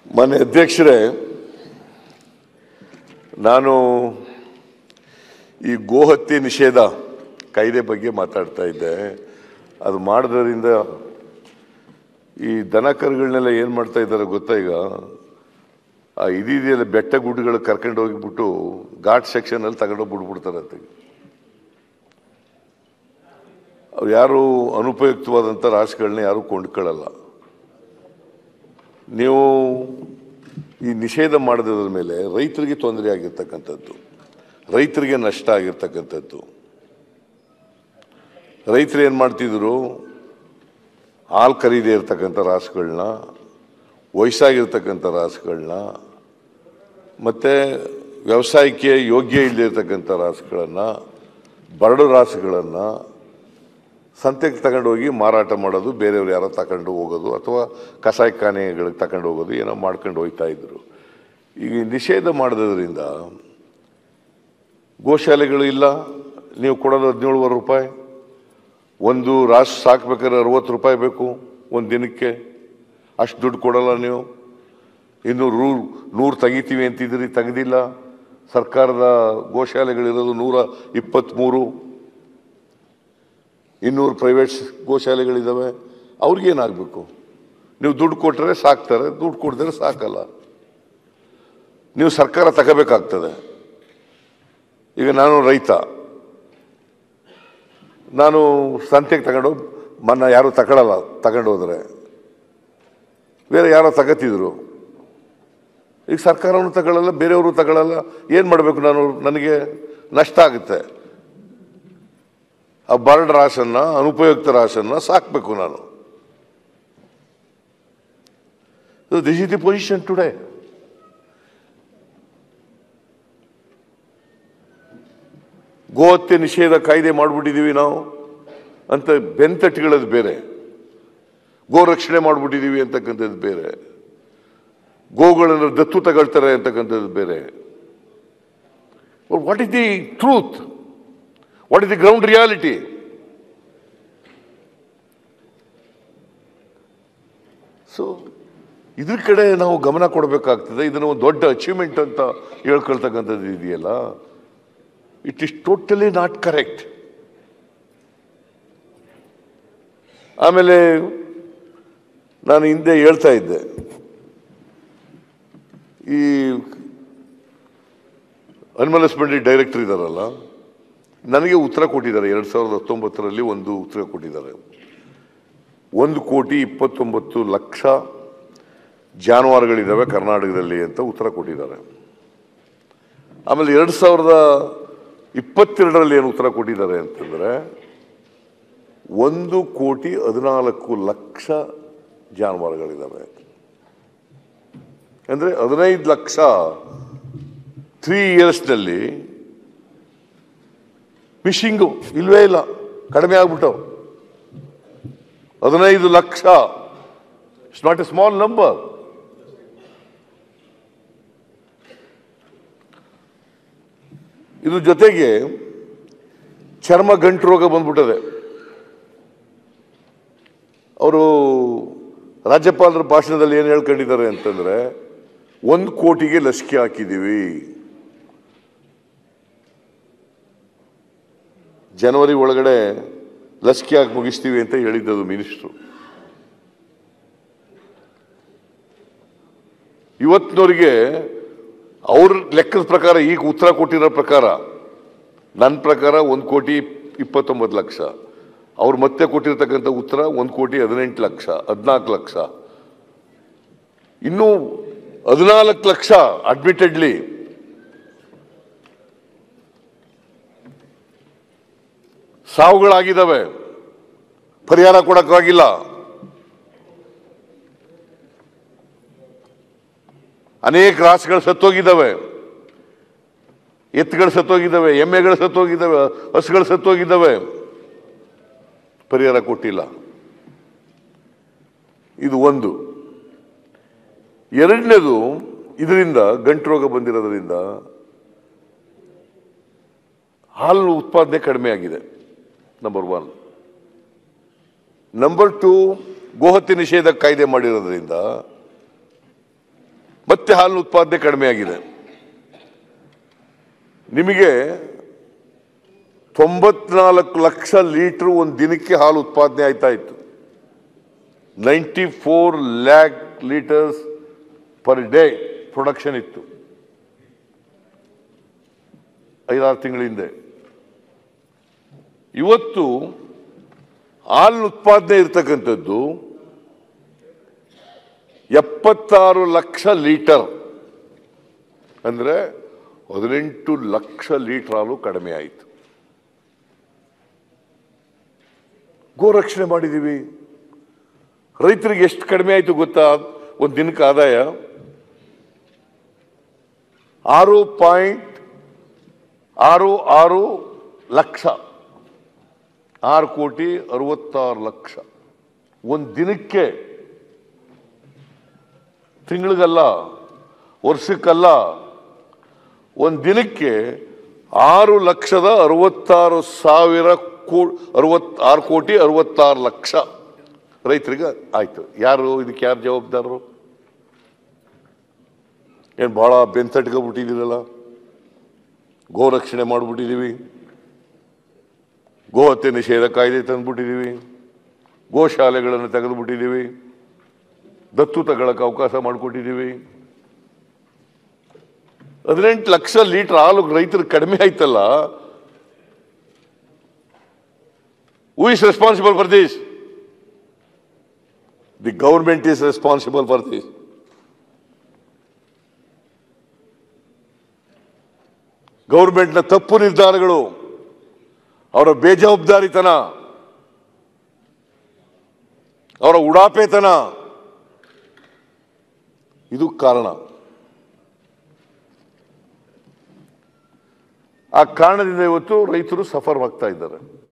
ಮಾನ್ಯ ಅಧ್ಯಕ್ಷರೇ ನಾನು ಈ ಗೋಹತ್ಯೆ ನಿಷೇಧ ಕಾಯ್ದೆ ಬಗ್ಗೆ ಮಾತಾಡ್ತಾ ಇದ್ದೆ ಅದು ಮಾಡೋದ್ರಿಂದ ಈ ದನ ಕರುಗಳನ್ನೆಲ್ಲ ಏನು ಮಾಡ್ತಾ ಇದ್ದಾರೆ ಗೊತ್ತಾ ಈಗ ಆ ಇದೆಯಲ್ಲ ಬೆಟ್ಟ ಗುಡ್ಡಗಳು ಕರ್ಕೊಂಡು ಹೋಗಿಬಿಟ್ಟು ಘಾಟ್ ಸೆಕ್ಷನಲ್ಲಿ ತಗೊಂಡೋಗಿ ಬಿಡ್ಬಿಡ್ತಾರೆ ಅಂತ ಅವ್ರು ಯಾರು ಅನುಪಯುಕ್ತವಾದಂಥ ರಾಶಿಗಳನ್ನ ಯಾರು ಕೊಂಡ್ಕೊಳ್ಳಲ್ಲ ನೀವು ಈ ನಿಷೇಧ ಮಾಡಿದ್ರ ಮೇಲೆ ರೈತರಿಗೆ ತೊಂದರೆ ಆಗಿರ್ತಕ್ಕಂಥದ್ದು ರೈತರಿಗೆ ನಷ್ಟ ಆಗಿರ್ತಕ್ಕಂಥದ್ದು ರೈತರು ಏನು ಮಾಡ್ತಿದ್ರು ಹಾಲು ಖರೀದಿ ಇರ್ತಕ್ಕಂಥ ರಾಸುಗಳನ್ನ ವಯಸ್ಸಾಗಿರ್ತಕ್ಕಂಥ ರಾಸುಗಳನ್ನ ಮತ್ತು ವ್ಯವಸಾಯಕ್ಕೆ ಯೋಗ್ಯ ಇಲ್ಲದೆ ಇರ್ತಕ್ಕಂಥ ರಾಸುಗಳನ್ನು ಬರಡು ರಾಸುಗಳನ್ನು ಸಂತೆಗೆ ತಗೊಂಡು ಹೋಗಿ ಮಾರಾಟ ಮಾಡೋದು ಬೇರೆಯವ್ರು ಯಾರೋ ತಗೊಂಡು ಹೋಗೋದು ಅಥವಾ ಕಸಾಯಿಖಾನೆಗಳಿಗೆ ತಗೊಂಡು ಹೋಗೋದು ಏನೋ ಮಾಡ್ಕೊಂಡು ಹೋಗ್ತಾ ಇದ್ರು ಈಗ ಈ ನಿಷೇಧ ಮಾಡೋದ್ರಿಂದ ಗೋಶಾಲೆಗಳು ಇಲ್ಲ ನೀವು ಕೊಡೋದು ಹದಿನೇಳುವರೆ ರೂಪಾಯಿ ಒಂದು ರಾಶಿ ಸಾಕ್ಬೇಕಾದ್ರೆ ಅರವತ್ತು ರೂಪಾಯಿ ಬೇಕು ಒಂದು ದಿನಕ್ಕೆ ಅಷ್ಟು ದುಡ್ಡು ಕೊಡಲ್ಲ ನೀವು ಇನ್ನು ರೂ ನೂರು ತೆಗಿತೀವಿ ಅಂತಿದ್ರಿ ತೆಗೆದಿಲ್ಲ ಸರ್ಕಾರದ ಗೋಶಾಲೆಗಳಿರೋದು ನೂರ ಇಪ್ಪತ್ತ್ಮೂರು ಇನ್ನೂರು ಪ್ರೈವೇಟ್ ಗೋಶಾಲೆಗಳಿದ್ದಾವೆ ಅವ್ರಿಗೇನಾಗಬೇಕು ನೀವು ದುಡ್ಡು ಕೊಟ್ಟರೆ ಸಾಕ್ತಾರೆ ದುಡ್ಡು ಕೊಡಿದ್ರೆ ಸಾಕಲ್ಲ ನೀವು ಸರ್ಕಾರ ತಗೋಬೇಕಾಗ್ತದೆ ಈಗ ನಾನು ರೈತ ನಾನು ಸಂತೆಗೆ ತಗೊಂಡು ಮನ್ನ ಯಾರು ತಗೊಳ್ಳಲ್ಲ ತಗೊಂಡು ಹೋದ್ರೆ ಬೇರೆ ಯಾರೋ ತಗತಿದ್ರು ಈಗ ಸರ್ಕಾರವನ್ನು ತಗೊಳ್ಳಲ್ಲ ಬೇರೆಯವರು ತಗೊಳ್ಳಲ್ಲ ಏನು ಮಾಡಬೇಕು ನಾನು ನನಗೆ ನಷ್ಟ ಆಗುತ್ತೆ ಆ ಬರ್ಡ್ ರಾಶನ್ನ ಅನುಪಯುಕ್ತ ರಾಶನ್ನ ಸಾಕಬೇಕು ನಾನು this is the position today ಗೋಹತ್ಯೆ ನಿಷೇಧ ಕಾಯ್ದೆ ಮಾಡಿಬಿಟ್ಟಿದ್ದೀವಿ ನಾವು ಅಂತ ಬೆಂತಟ್ಟುಗಳದ್ದು ಬೇರೆ ಗೋ ರಕ್ಷಣೆ ಮಾಡಿಬಿಟ್ಟಿದ್ದೀವಿ ಅಂತಕ್ಕಂಥದ್ದು ಬೇರೆ ಗೋಗಳನ್ನು ದತ್ತು ತಗೊಳ್ತಾರೆ ಅಂತಕ್ಕಂಥದ್ದು ಬೇರೆ what is the truth what is the ground reality so ಇದ್ರ ಕಡೆ ನಾವು ಗಮನ ಕೊಡಬೇಕಾಗ್ತದೆ ಇದನ್ನು ಒಂದು ದೊಡ್ಡ ಅಚೀವ್ಮೆಂಟ್ ಅಂತ ಹೇಳ್ಕೊಳ್ತಕ್ಕಂಥದ್ದು ಇದೆಯಲ್ಲ it is totally not correct ಆಮೇಲೆ ನಾನು ಹಿಂದೆ ಹೇಳ್ತಾ ಇದ್ದೆ ಈ ಅನಿಮಲ್ ಹಸ್ಬೆಂಡ್ರಿ ಡೈರೆಕ್ಟರ್ ಇದ್ದಾರಲ್ಲ ನನಗೆ ಉತ್ತರ ಕೊಟ್ಟಿದ್ದಾರೆ ಎರಡು ಸಾವಿರದ ಹತ್ತೊಂಬತ್ತರಲ್ಲಿ ಒಂದು ಉತ್ತರ ಕೊಟ್ಟಿದ್ದಾರೆ ಒಂದು ಕೋಟಿ ಇಪ್ಪತ್ತೊಂಬತ್ತು ಲಕ್ಷ ಜಾನುವಾರುಗಳಿದ್ದಾವೆ ಕರ್ನಾಟಕದಲ್ಲಿ ಅಂತ ಉತ್ತರ ಕೊಟ್ಟಿದ್ದಾರೆ ಆಮೇಲೆ ಎರಡು ಸಾವಿರದ ಇಪ್ಪತ್ತೆರಡರಲ್ಲಿ ಏನು ಉತ್ತರ ಕೊಟ್ಟಿದ್ದಾರೆ ಅಂತಂದ್ರೆ ಒಂದು ಕೋಟಿ ಹದಿನಾಲ್ಕು ಲಕ್ಷ ಜಾನುವಾರುಗಳಿದ್ದಾವೆ ಅಂದ್ರೆ ಹದಿನೈದು ಲಕ್ಷ ತ್ರೀ ಇಯರ್ಸ್ನಲ್ಲಿ ಫಿಶಿಂಗು ಇಲ್ವೇ ಇಲ್ಲ ಕಡಿಮೆ ಆಗ್ಬಿಟ್ಟು ಹದಿನೈದು ಲಕ್ಷ it's not a small number ಇದ್ರ ಜೊತೆಗೆ ಚರ್ಮ ಗಂಟು ರೋಗ ಬಂದ್ಬಿಟ್ಟದೆ ಅವರು ರಾಜ್ಯಪಾಲರ ಭಾಷಣದಲ್ಲಿ ಏನು ಹೇಳ್ಕೊಂಡಿದ್ದಾರೆ ಅಂತಂದ್ರೆ ಒಂದು ಕೋಟಿಗೆ ಲಸಿಕೆ ಹಾಕಿದ್ದೀವಿ ಜನವರಿ ಒಳಗಡೆ ಲಸಿಕೆ ಹಾಕಿ ಮುಗಿಸ್ತೀವಿ ಅಂತ ಹೇಳಿದ್ದದು ಮಿನಿಸ್ಟ್ರು ಇವತ್ತಿನವರಿಗೆ ಅವ್ರ ಲೆಕ್ಕದ ಪ್ರಕಾರ ಈಗ ಉತ್ತರ ಕೊಟ್ಟಿರೋ ಪ್ರಕಾರ ನನ್ನ ಪ್ರಕಾರ ಒಂದು ಕೋಟಿ ಇಪ್ಪತ್ತೊಂಬತ್ತು ಲಕ್ಷ ಅವ್ರು ಮತ್ತೆ ಕೊಟ್ಟಿರ್ತಕ್ಕಂಥ ಉತ್ತರ ಒಂದು ಕೋಟಿ ಹದಿನೆಂಟು ಲಕ್ಷ ಹದಿನಾಲ್ಕು ಲಕ್ಷ ಇನ್ನು ಹದಿನಾಲ್ಕು ಲಕ್ಷ ಅಡ್ಮಿಟೆಡ್ಲಿ ಸಾವುಗಳಾಗಿದ್ದಾವೆ ಪರಿಹಾರ ಕೊಡಕ್ಕಾಗಿಲ್ಲ ಅನೇಕ ರಾಸುಗಳು ಸತ್ತೋಗಿದ್ದಾವೆ ಎತ್ತುಗಳು ಸತ್ತೋಗಿದ್ದಾವೆ ಎಮ್ಮೆಗಳು ಸತ್ತೋಗಿದ್ದಾವೆ ಹಸುಗಳು ಸತ್ತೋಗಿದ್ದಾವೆ ಪರಿಹಾರ ಕೊಟ್ಟಿಲ್ಲ ಇದು ಒಂದು ಎರಡನೇದು ಇದರಿಂದ ಗಂಟು ರೋಗ ಬಂದಿರೋದ್ರಿಂದ ಹಾಲು ಉತ್ಪಾದನೆ ಕಡಿಮೆ ಆಗಿದೆ ನಂಬರ್ ಒನ್ ನಂಬರ್ ಟು ಗೋಹತ್ಯೆ ನಿಷೇಧ ಕಾಯ್ದೆ ಮಾಡಿರೋದ್ರಿಂದ ಮತ್ತೆ ಹಾಲಿನ ಉತ್ಪಾದನೆ ಕಡಿಮೆ ಆಗಿದೆ ನಿಮಗೆ ತೊಂಬತ್ನಾಲ್ಕು ಲಕ್ಷ ಲೀಟರ್ ಒಂದು ದಿನಕ್ಕೆ ಹಾಲು ಉತ್ಪಾದನೆ ಆಯ್ತಾ ಇತ್ತು ninety four lakh litres per day production ಇತ್ತು ಐದಾರು ತಿಂಗಳ ಹಿಂದೆ ಇವತ್ತು ಹಾಲಿನ ಉತ್ಪಾದನೆ ಇರ್ತಕ್ಕಂಥದ್ದು ಎಪ್ಪತ್ತಾರು ಲಕ್ಷ ಲೀಟರ್ ಅಂದ್ರೆ ಹದಿನೆಂಟು ಲಕ್ಷ ಲೀಟರ್ ಹಾಲು ಕಡಿಮೆ ಆಯಿತು ಗೋರಕ್ಷಣೆ ಮಾಡಿದ್ದೀವಿ ರೈತರಿಗೆ ಎಷ್ಟು ಕಡಿಮೆ ಆಯಿತು ಗೊತ್ತಾ ಒಂದು ದಿನಕ್ಕೆ ಆದಾಯ ಆರು ಪಾಯಿಂಟ್ ಆರು ಆರು ಲಕ್ಷ ಆರು ಕೋಟಿ ಅರವತ್ತಾರು ಲಕ್ಷ ಒಂದು ದಿನಕ್ಕೆ ತಿಂಗಳಿಗಲ್ಲ ವರ್ಷಕ್ಕಲ್ಲ ಒಂದು ದಿನಕ್ಕೆ ಆರು ಲಕ್ಷದ ಅರವತ್ತಾರು ಸಾವಿರ ಕೋ ಅರವತ್ತಾರು ಕೋಟಿ ಅರವತ್ತಾರು ಲಕ್ಷ ರೈತರಿಗೆ ಆಯ್ತು ಯಾರು ಇದಕ್ಕೆ ಯಾರು ಜವಾಬ್ದಾರರು ಏನು ಭಾಳ ಬೆಂತಟ್ಕೊಬಿಟ್ಟಿದ್ದೀರಲ್ಲ ಗೋರಕ್ಷಣೆ ಮಾಡಿಬಿಟ್ಟಿದ್ದೀವಿ ಗೋಹತ್ಯೆ ನಿಷೇಧ ಕಾಯ್ದೆ ತಂದ್ಬಿಟ್ಟಿದ್ದೀವಿ ಗೋಶಾಲೆಗಳನ್ನು ತೆಗೆದುಬಿಟ್ಟಿದ್ದೀವಿ ದತ್ತು ತಗೊಳಕ್ಕೆ ಅವಕಾಶ ಮಾಡಿಕೊಟ್ಟಿದ್ದೀವಿ ಹದಿನೆಂಟು ಲಕ್ಷ ಲೀಟರ್ ಹಾಲು ರೈತರು ಕಡಿಮೆ ಆಯ್ತಲ್ಲ who is responsible for this the government is responsible for this ಗೌರ್ಮೆಂಟ್ನ ತಪ್ಪು ನಿರ್ಧಾರಗಳು ಅವರ ಬೇಜವಾಬ್ದಾರಿತನ ಅವರ ಉಡಾಪೆತನ ಇದು ಕಾರಣ ಆ ಕಾರಣದಿಂದ ಇವತ್ತು ರೈತರು ಸಫರ್ ಆಗ್ತಾ ಇದ್ದಾರೆ